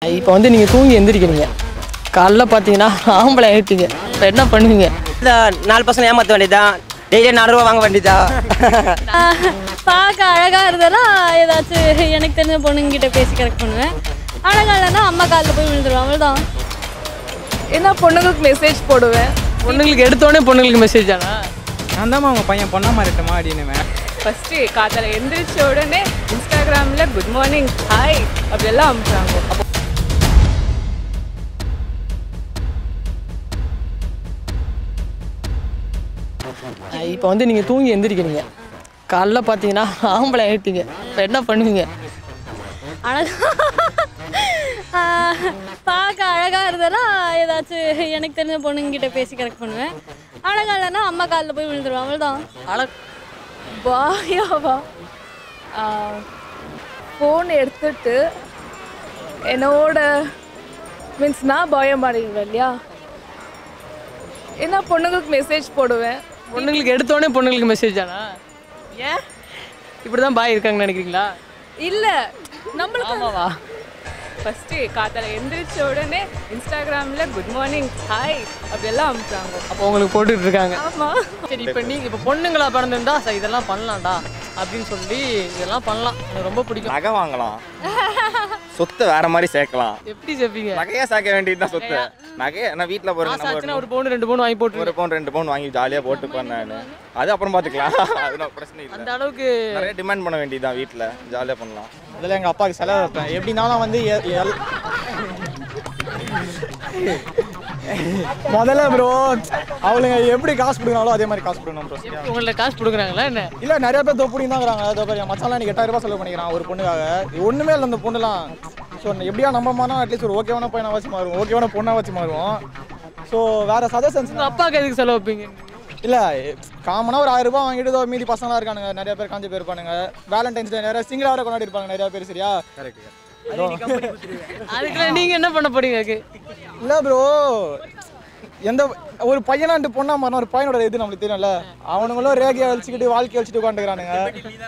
இப்போ வந்து நீங்கள் தூங்கி எந்திரிக்கிறீங்க காலைல பார்த்தீங்கன்னா ஆம்பளை ஆகிட்டீங்க இப்போ என்ன பண்ணுவீங்க இந்த நாலு பசங்க ஏமாற்ற வேண்டியதுதான் டெய்லி நாலு ரூபா வாங்க வேண்டியதா பார்க்க அழகா இருந்தனா ஏதாச்சும் எனக்கு தெரிஞ்ச பொண்ணுங்கிட்ட பேசி கரெக்ட் பண்ணுவேன் அழகா இல்லைன்னா அம்மா காலில் போய் விழுந்துருவேன் அவ்வளோதான் என்ன பொண்ணுங்களுக்கு மெசேஜ் போடுவேன் பொண்ணுங்களுக்கு எடுத்தோடனே பொண்ணுங்களுக்கு மெசேஜ் ஆனா நான் தான் உங்கள் பையன் பொண்ணா மாறிட்டமா அப்படின்னுவேன் ஃபஸ்ட்டு காத்தால எந்திரிச்ச உடனே இன்ஸ்டாகிராமில் குட் மார்னிங் ஹாய் அப்படியெல்லாம் அனுப்புறாங்க அப்போ இப்போ வந்து நீங்கள் தூங்கி எந்திரிக்கிறீங்க காலைல பார்த்தீங்கன்னா ஆம்பளை ஆகிட்டீங்க இப்போ என்ன பண்ணுவீங்க அழகா பார்க்க அழகா இருந்தனா ஏதாச்சும் எனக்கு தெரிஞ்ச பொண்ணுங்கிட்ட பேசி கரெக்ட் பண்ணுவேன் அழகா இல்லைன்னா அம்மா காலில் போய் விழுந்துருவேன் அவ்வளோதான் அழ பாயாவா ஃபோன் எடுத்துட்டு என்னோட மீன்ஸ் நான் பாயம் மாறிடுவேன் இல்லையா என்ன பொண்ணுங்களுக்கு மெசேஜ் போடுவேன் பொண்ணுங்களுக்கு எடுத்தோடனே பொண்ணுங்களுக்கு மெசேஜ் ஆனா ஏன் இப்படி தான் பாய் இருக்காங்கன்னு நினைக்கிறீங்களா இல்லை நம்மளுக்கு ஆமாவா ஃபஸ்ட்டு காத்தால எந்திரிச்ச உடனே இன்ஸ்டாகிராமில் குட் மார்னிங் ஹாய் அப்படியெல்லாம் அனுப்புறாங்க அப்போ உங்களுக்கு போட்டுட்டு இருக்காங்க ஆமாம் சரி இப்போ நீங்கள் இப்போ பொண்ணுங்களா பிறந்திருந்தா சார் இதெல்லாம் பண்ணலாம்டா அப்படின்னு சொல்லி இதெல்லாம் பண்ணலாம் எனக்கு ரொம்ப பிடிக்கும் நகை வாங்கலாம் சொத்தை வேற மாதிரி சேர்க்கலாம் எப்படி சேர்ப்பீங்க நகையா சேர்க்க வேண்டியதுதான் சொத்து நகையை நான் வீட்டில் போகிறேன் காசு நம்ம ஆச்சுன்னா ஒரு பவுன் ரெண்டு பவுன் வாங்கி போட்டு ஒரு பவுன் ரெண்டு பவுன் வாங்கி ஜாலியாக போட்டுப்பேன் நான் அது அப்புறம் பார்த்துக்கலாம் அது நான் பிரச்சனை அந்த இல்லை அளவுக்கு நிறைய டிமாண்ட் பண்ண வேண்டியதுதான் வீட்டில் ஜாலியாக பண்ணலாம் அதில் எங்கள் அப்பாவுக்கு செலவு வைப்பேன் எப்படினாலும் வந்து எ- எல்- முதல்ல ப்ரோ அவளுங்க எப்படி காசு கொடுக்குறாங்களோ அதே மாதிரி காசு கொடுக்கணும் ப்ரோ உங்கள்ட்ட காசு கொடுக்குறாங்களா என்ன இல்லை நிறைய பேர் தொப்புடி தான் இருக்கிறாங்க அதோ பாரு என் மச்சான்லாம் எனக்கு எட்டாயிரம் ரூபாய் செலவு பண்ணிக்கிறான் ஒரு பொண்ணுக்காக ஒன்றுமே இல்லை அந்த பொண்ணுலாம் ஸோ எப்படியா நம்ம மானா அட்லீஸ்ட் ஒரு ஓகேவான பையனா வச்சு மாறுவோம் ஓகேவான பொண்ணா வச்சு மாறுவோம் ஸோ வேற சஜஷன்ஸ் உங்க அப்பாவுக்கு எதுக்கு செலவு வைப்பீங்க இல்லை காமனாக ஒரு ஆயிரம் ரூபாய் வாங்கிட்டு இதோ மீதி பசங்களாம் இருக்கானுங்க நிறைய பேர் காஞ்சி பேர் இருப்பானுங்க வேலண்டைன்ஸ் டே நிறைய சிங்கிளாக வேற கொண்டாடி இருப்பாங்க நிறைய பேர் சரியா அதுக்கெல்லாம் நீங்க என்ன பண்ண போறீங்க அதுக்கு இல்லை ப்ரோ எந்த ஒரு பையனாண்டு பொண்ணா மாறின ஒரு பையனோட இது நம்மளுக்கு தெரியும்ல அவனுங்களும் ரேகையை அழிச்சுக்கிட்டு வாழ்க்கையை அழிச்சிட்டு உட்காந்துக்கிறானுங்க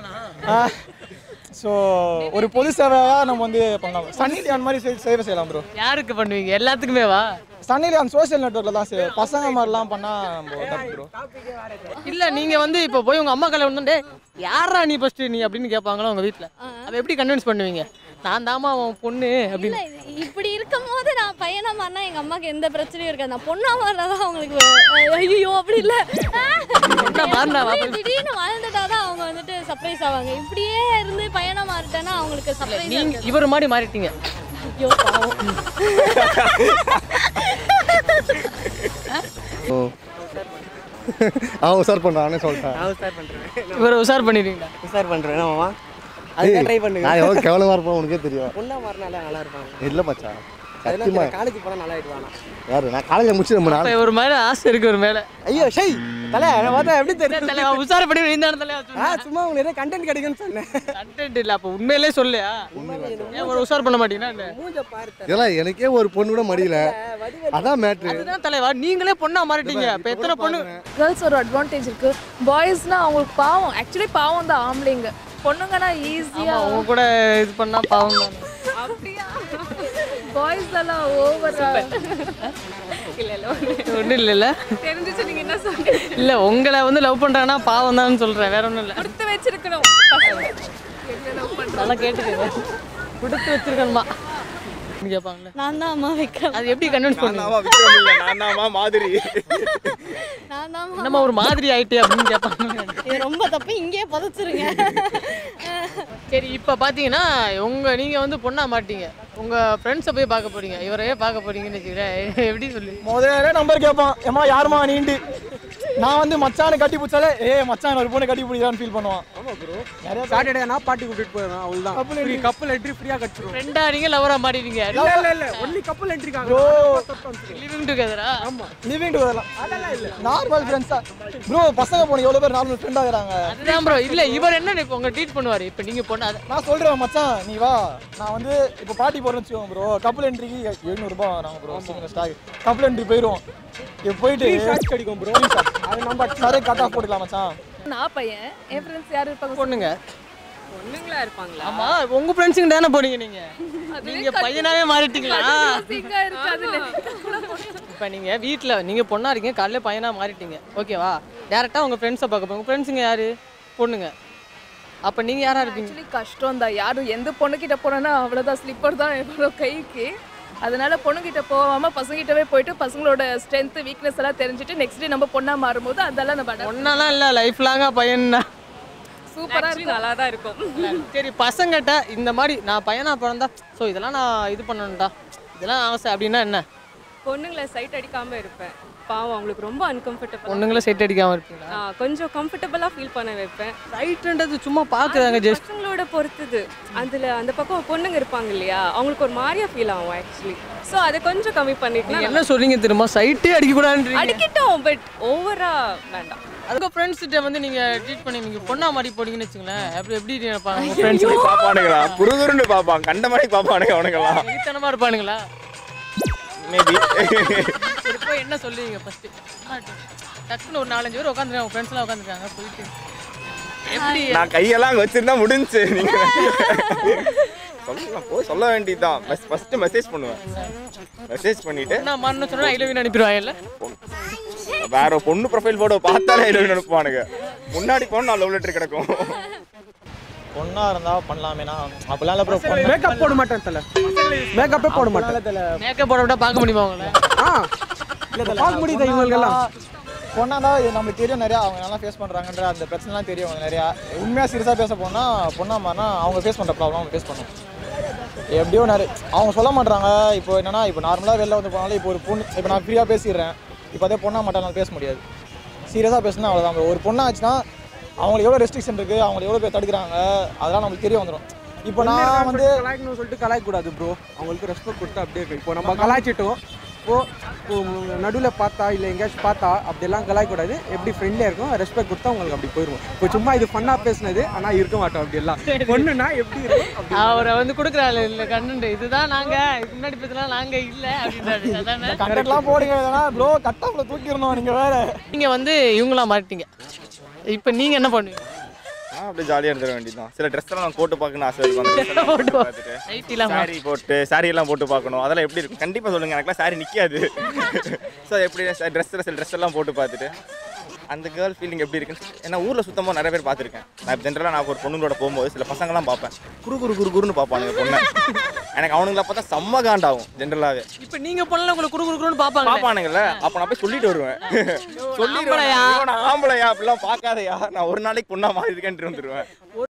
ஸோ ஒரு பொது சேவையாக நம்ம வந்து பண்ணலாம் சன்னி லியான் மாதிரி செய்- சேவை செய்யலாம் ப்ரோ யாருக்கு பண்ணுவீங்க எல்லாத்துக்குமே வா சன்னி லியான் சோஷியல் நெட்ஒர்க்கில் தான் செய்வோம் பசங்க மாதிரிலாம் பண்ணால் நம்ம தப்பு ப்ரோ இல்ல நீங்க வந்து இப்போ போய் உங்க அம்மா கல்யாணம் வந்து யாரா நீ ஃபர்ஸ்ட் நீ அப்படின்னு கேட்பாங்களா உங்க வீட்ல அதை எப்படி கன்வின்ஸ் பண்ணுவீங்க நான் தாமா அவன் பொண்ணு அப்படின்னு இல்லை இது- இப்படி இருக்கும் போது நான் பையனா மாறினா எங்கள் அம்மாவுக்கு எந்த பிரச்சனையும் இருக்காது நான் பொண்ணா மாறினா தான் அவங்களுக்கு ஐயோ அப்படி இல்லை பொண்ணா மாறினாவா? திடீர்னு வாழ்ந்துட்டா தான் அவங்க வந்துட்டு சர்ப்ரைஸ் ஆவாங்க இப்படியே இருந்து பையனா மாறிட்டேன்னா அவங்களுக்கு சர்ப்ரைஸ் நீங்க இவர் மாதிரி மாறிட்டீங்க ஐயோ பாவம் அவன் உசார் பண்ணுறான்னு சொல்லிட்டேன் நான் உசார் பண்ணுறேன் இவர் உஷார் பண்ணிடுவீங்களா உசார் பண்ணுறேன் மாமா அதுதான் ட்ரை பண்ணுங்க நான் எவ்வளோ கேவலமாக இருப்பேன் உனக்கே தெரியும் பொண்ணா மாறினால நல்லா இருப்பாங்க இல்லை மச்சான் சத்தியமா காலேஜ் போனால் நல்லா ஆயிடுவானா யாரு நான் காலேஜில் முடிச்சு நம்ம நாள் அப்ப ஒரு மாதிரி ஆசை இருக்கு ஒரு மேல ஐயோ ஷை தலை நான் பார்த்தா எப்படி தெரியும் தலை உஷார் பண்ணி இந்த தலை ஆ சும்மா உங்களுக்கு நிறைய கண்டென்ட் கிடைக்கும்னு சொன்னேன் கண்டென்ட் இல்ல அப்ப உண்மையிலே சொல்லையா ஏன் ஒரு உஷார் பண்ண மாட்டீங்கன்னா என்ன? மூஞ்ச பாரு தலை. இதெல்லாம் எனக்கே ஒரு பொண்ணு கூட மடியல அதான் மேட்ரு அதுதான் தலைவா நீங்களே பொண்ணா மாறிட்டீங்க இப்ப எத்தனை பொண்ணு கேர்ள்ஸ் ஒரு அட்வான்டேஜ் இருக்கு பாய்ஸ்னா அவங்களுக்கு பாவம் ஆக்சுவலி பாவம் தான் ஆம்பளைங்க பொண்ணுங்கன்னா ஈஸியா ஆமா, உங்க கூட இது பண்ணா பாவம் தானே. அப்படியா பாய்ஸ் எல்லாம் ஓவர் இல்ல இல்ல ஒண்ணும் இல்லைல்ல தெரிஞ்சிச்சு நீங்க என்ன சொல்றீங்க இல்ல உங்களை வந்து லவ் பண்றாங்கன்னா பாவம் தான் சொல்றேன் வேற ஒண்ணும் இல்ல கொடுத்து வச்சிருக்கணும் நல்லா கேட்டுக்கோங்க கொடுத்து வச்சிருக்கணுமா கேட்பாங்கல்ல நான் தான் அம்மா வைக்க அது எப்படி கன்வின்ஸ் பண்ணுங்க நானாவா விக்ரம் இல்லை நானாவா மாதிரி நான் தான் அம்மா. என்னம்மா ஒரு மாதிரி ஆயிட்டே அப்படின்னு கேட்பாங்க இது ரொம்ப தப்பு இங்கேயே புதைச்சிருங்க சரி இப்போ பார்த்தீங்கன்னா உங்க நீங்க வந்து பொண்ணா மாட்டீங்க உங்க ஃப்ரெண்ட்ஸை போய் பார்க்க போறீங்க இவரையே பார்க்க போறீங்கன்னு வச்சுக்கிறேன் எப்படி சொல்லி முதல்ல நம்பர் கேட்பான் ஏமா யாருமா நீண்டு நான் வந்து மச்சானை கட்டி பிடிச்சாலே ஏ மச்சான் ஒரு பொண்ணை கட்டி பிடிக்கிறான்னு ஃபீல் பண்ணுவான் நிறைய சாட்டர்டே நான் பாட்டி கூட்டிட்டு போயிடுவேன் அவ்வளோதான் கப்பல் கப்பல் என்ட்ரி ஃப்ரீயாக கட்டிடுவோம் ஃப்ரெண்டா நீங்க லவரா மாட்டிட்டீங்க இல்லை இல்லை இல்லை only couple entry bro living டுகெதரா லிவிங் டு வரலாம் அதெல்லாம் இல்லை நார்மல் ஃப்ரெண்ட்ஸா ப்ரோ பசங்க போன எவ்வளோ பேர் நார்மல் ஃப்ரெண்ட் ஆகுறாங்க அதுதான் ப்ரோ இல்ல இவர் என்ன இப்போ உங்க ட்ரீட் பண்ணுவாரு இப்போ நீங்க பொண்ணு அது நான் சொல்றேன் மச்சான் நீ வா நான் வந்து இப்போ பாட்டி போறேன்னு வச்சுக்கோங்க ப்ரோ கப்பல் என்ட்ரிக்கு எழுநூறுபா நாங்கள் bro single stag couple entry போயிடுவோம் இப்போ போயிட்டு கிடைக்கும் ப்ரோ அது நம்ம நிறைய கட் ஆஃப் போட்டுக்கலாம் மச்சான் நான் பையன் என் ஃப்ரெண்ட்ஸ் யார் இருப்பாங்க பொண்ணுங்க பொண்ணுங்களா இருப்பாங்களா ஆமா உங்க ஃப்ரெண்ட்ஸுங்க தானே போறீங்க நீங்க அதுலயே நீங்க பையனாவே மாறிட்டீங்களா சிங்கா இருக்கு அதுல இப்போ நீங்க வீட்ல நீங்க பொண்ணா இருக்கீங்க காலையில பையனா மாறிட்டீங்க ஓகேவா டேரக்டா உங்க ஃப்ரெண்ட்ஸை பார்க்க போங்க உங்க ஃப்ரெண்ட்ஸுங்க யாரு பொண்ணுங்க அப்ப நீங்க யாரா இருப்பீங்க ஆக்சுவலி கஷ்டம் தான் யாரும் எந்த பொண்ணுகிட்ட போறேன்னா அவ்வளோதான் ஸ்லிப்பர் தான் என்னோட கைக்கு அதனால பொண்ணுகிட்ட போகாம பசங்கிட்டவே போயிட்டு பசங்களோட ஸ்ட்ரென்த் வீக்னஸ் எல்லாம் தெரிஞ்சுட்டு நெக்ஸ்ட் டே நம்ம பொண்ணா மாறும்போது அதெல்லாம் நம்ம ஒன்னாலாம் இல்ல லைஃப் லாங்கா பையன்னா சூப்பரா இருக்கு நல்லா தான் இருக்கும் சரி பசங்கிட்ட இந்த மாதிரி நான் பையனா பிறந்தா ஸோ இதெல்லாம் நான் இது பண்ணணும்டா இதெல்லாம் ஆசை அப்படின்னா என்ன பொண்ணுங்களை சைட் அடிக்காம இருப்பேன் பாவம் அவங்களுக்கு ரொம்ப அன்கம்ஃபர்டபுள் பொண்ணுங்களை செட் அடிக்காம இருப்பீங்களா கொஞ்சம் கம்ஃபர்டபுளாக ஃபீல் பண்ண வைப்பேன் ரைட்டுன்றது சும்மா பாக்குறாங்க ஜஸ்ட் பசங்களோட பொறுத்தது அதுல அந்த பக்கம் பொண்ணுங்க இருப்பாங்க இல்லையா அவங்களுக்கு ஒரு மாதிரியா ஃபீல் ஆகும் ஆக்சுவலி ஸோ அதை கொஞ்சம் கம்மி பண்ணிட்டு என்ன சொல்றீங்க தெரியுமா சைட்டே அடிக்க கூடாதுன்றீங்க அடிக்கட்டும் பட் ஓவரா வேண்டாம் அதுக்கு ஃப்ரெண்ட்ஸ் கிட்ட வந்து நீங்க ட்ரீட் பண்ணி நீங்க பொண்ணா மாதிரி போறீங்கன்னு வச்சுங்களேன் அப்படி எப்படி நினைப்பாங்க உங்க ஃப்ரெண்ட்ஸ் இப்படி பாப்பானுங்களா குறுகுறுன்னு பாப்பான் கண்ட மாதிரி பாப்பானுங்க அவனுங்கெல்லாம் வெறித்தனமா இருப்பானுங்களா மேபி சரி போய் என்ன சொல்லுவீங்க ஃபர்ஸ்ட் டக்குன்னு ஒரு நாலஞ்சு பேர் உட்காந்துருக்காங்க உங்க ஃப்ரெண்ட்ஸ்லாம் உட்காந்துருக்காங்க போயிட்டு எப்படி நான் கையெல்லாம் அங்க வச்சிருந்தா முடிஞ்சுச்சு நீங்க சொல்லலாம் போய் சொல்ல வேண்டியதுதான் ஃபர்ஸ்ட் மெசேஜ் பண்ணுவேன் மெசேஜ் பண்ணிட்டு நான் மண்ணு சொன்னா ஐ லவ் அனுப்பிடுவாங்கல்ல வேற பொண்ணு ப்ரொஃபைல் போட்டோ பார்த்தாலே ஐடியா அனுப்புவானுங்க முன்னாடி போன நான் லவ் லெட்டர் கிடக்கும் பொண்ணா இருந்தா பண்ணலாமேனா அப்பெல்லாம் இல்லை ப்ரோ மேக்கப் போட மாட்டேன் தல மேக்கப்பே போட மாட்டேன் மேக்கப் போட விட்டா பார்க்க முடியுமா உங்களை ஆ பார்க்க முடியுது இவங்களுக்கெல்லாம் பொண்ணா இருந்தா இது நம்மளுக்கு தெரியும் நிறையா அவங்க நல்லா ஃபேஸ் பண்ணுறாங்கன்ற அந்த பிரச்சனைலாம் தெரியும் அவங்க நிறையா உண்மையாக சீரியஸாக பேச போனால் பொண்ணா மாறினா அவங்க ஃபேஸ் பண்ணுற ப்ராப்ளம் அவங்க ஃபேஸ் பண்ணும் எப்படியோ நிறைய அவங்க சொல்ல மாட்றாங்க இப்போ என்னன்னா இப்போ நார்மலாக வெளில வந்து போனாலும் இப்போ ஒரு பொண்ணு இப்போ நான் ஃப்ரீயாக பேசிடுறேன் இப்போ அதே பொண்ணா மாட்டாலும் பேச முடியாது சீரியஸாக பேசினா அவ்வளோதான் bro. ஒரு பொண்ணாச்சுன்னா அவங்களுக்கு எவ்வளோ ரெஸ்ட்ரிக்ஷன் இருக்குது அவங்களுக்கு எவ்வளோ பேர் தடுக்கிறாங்க அதெல்லாம் நம்மளுக்கு தெரிய வந்துடும் இப்போ நான் வந்து கலாய்க்கணும்னு சொல்லிட்டு கலாய்க்க கூடாது ப்ரோ அவங்களுக்கு ரெஸ்பெக்ட் கொடுத்து அப்படியே இருக்கு இப்போ நம்ம கலாய்ச்சிட்டோம் இப்போ நடுவில் பார்த்தா இல்லை எங்கேயாச்சும் பார்த்தா அப்படியெல்லாம் கலாய்க்கூடாது எப்படி ஃப்ரெண்ட்லியாக இருக்கும் ரெஸ்பெக்ட் கொடுத்தா உங்களுக்கு அப்படி போயிடும் இப்போ சும்மா இது ஃபன்னாக பேசுனது ஆனால் இருக்க மாட்டோம் அப்படியெல்லாம் பொண்ணுனா எப்படி இருக்கும் அப்படி அவரை வந்து கொடுக்குறாள் இல்ல கண்ணு இதுதான் நாங்க இதுக்கு முன்னாடி பேசலாம் நாங்க இல்ல அப்படின்றாரு அதானே கண்டெக்ட்லாம் போடுங்க எதனா ப்ரோ கட்டாப்புல தூக்கிடணும் நீங்கள் வேறு நீங்க வந்து இவங்களா மாறிட்டீங்க இப்போ நீங்க என்ன பண்ணுவீங்க நான் அப்படியே ஜாலியாக இருந்துட வேண்டியதுதான் சில ட்ரெஸ் எல்லாம் நான் போட்டு பார்க்கணும்னு ஆசை இருக்கும் அந்த dress எல்லாம் போட்டு பார்த்துட்டு நைட்டிலாம் சாரி போட்டு சாரி எல்லாம் போட்டு பார்க்கணும் அதெல்லாம் எப்படி இருக்கும் கண்டிப்பாக சொல்லுங்க எனக்குலாம் சாரி நிற்காது ஸோ எப்படி ட்ரெஸ் சில ட்ரெஸ் எல்லாம் போட்டு பார்த்துட்டு அந்த கேர்ள் ஃபீலிங் எப்படி இருக்குன்னு ஏன்னா ஊரில் சுத்தமாக நிறைய பேர் பார்த்துருக்கேன் நான் ஜென்ரலாக நான் ஒரு பொண்ணுங்களோட போகும்போது சில பசங்களாம் பார்ப்பேன் குறு குறு குறு குருன்னு பார்ப்பானுங்க பொண்ணை எனக்கு அவனுங்கள பார்த்தா செம்ம காண்டாகும் ஜென்ரலாகவே இப்போ நீங்க பண்ணல உங்களை குடு குடுக்குறோன்னு பாப்பாங்க பார்ப்பானுங்கல்ல அப்போ நான் போய் சொல்லிட்டு வருவேன் சொல்லிடுவேன் ஆம்பளையா? "ஐயோ, நான் ஆம்பளையா அப்படிலாம் பார்க்காதயா நான் ஒரு நாளைக்கு பொண்ணா மாறி இருக்கேன்ட்டு வந்துருவேன்